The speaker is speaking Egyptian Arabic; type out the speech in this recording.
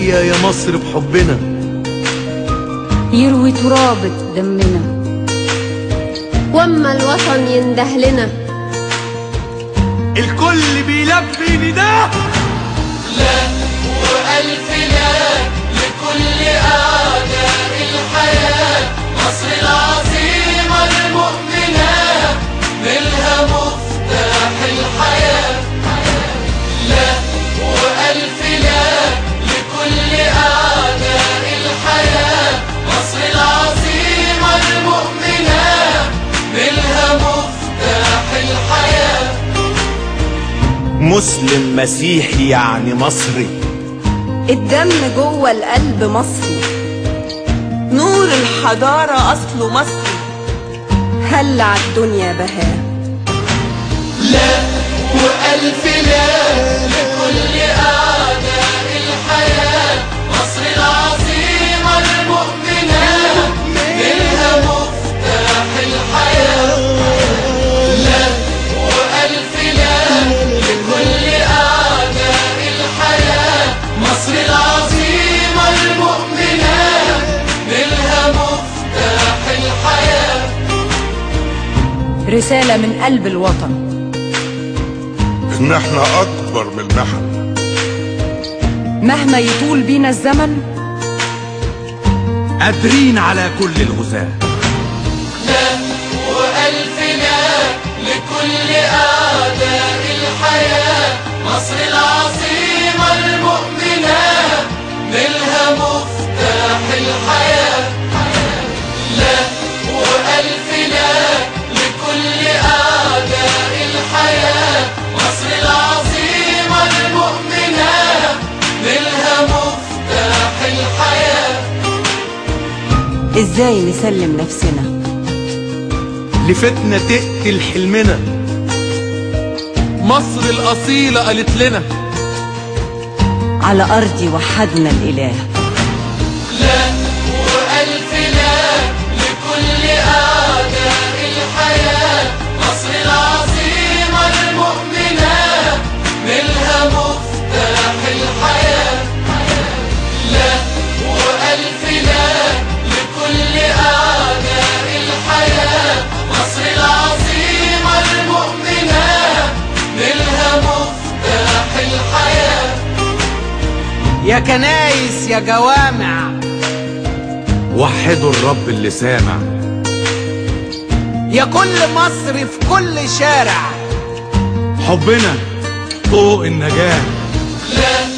نحيا يا مصر بحبنا يروي ترابة دمنا واما الوطن ينده لنا الكل بيلبي نداه وألف لا لكل أعداء الحياة مصر العظيمة المؤمنة نلها مفتاح الحياة لا وألف لا لكل أعداء الحياة مصر العظيمة المؤمنة نلها مفتاح الحياة مسلم مسيحي يعني مصري الدم جوه القلب مصري نور الحضارة أصله مصري هلع الدنيا بهاه لا وألف لا لكل أعداء الحياة مصر العظيمة المؤمنة منها مفتاح الحياة لا وألف لا لكل أعداء الحياة مصر العظيمة المؤمنة منها مفتاح الحياة رسالة من قلب الوطن ان احنا اكبر من المحن مهما يطول بينا الزمن قادرين على كل الغزاة لا وألف لا لكل أعداء الحياة مصر العظيمة المؤمنة نلها مفتاح الحياة لا وألف لا لكل أعداء الحياة مصر العظيمة المؤمنة نلها مفتاح الحياة إزاي نسلم نفسنا لفتنة تقتل حلمنا مصر الأصيلة قالت لنا على أرضي وحدنا الإله لا وألف لا لكل أعداء الحياة مصر العظيمة المؤمنة نلها مفتاح الحياة لا وألف لا لكل أعداء الحياة مصر العظيمة المؤمنة نلها مفتاح الحياة يا كنايس يا جوامع وحدوا الرب اللي سامع يا كل مصر في كل شارع حبنا طوق النجاة لا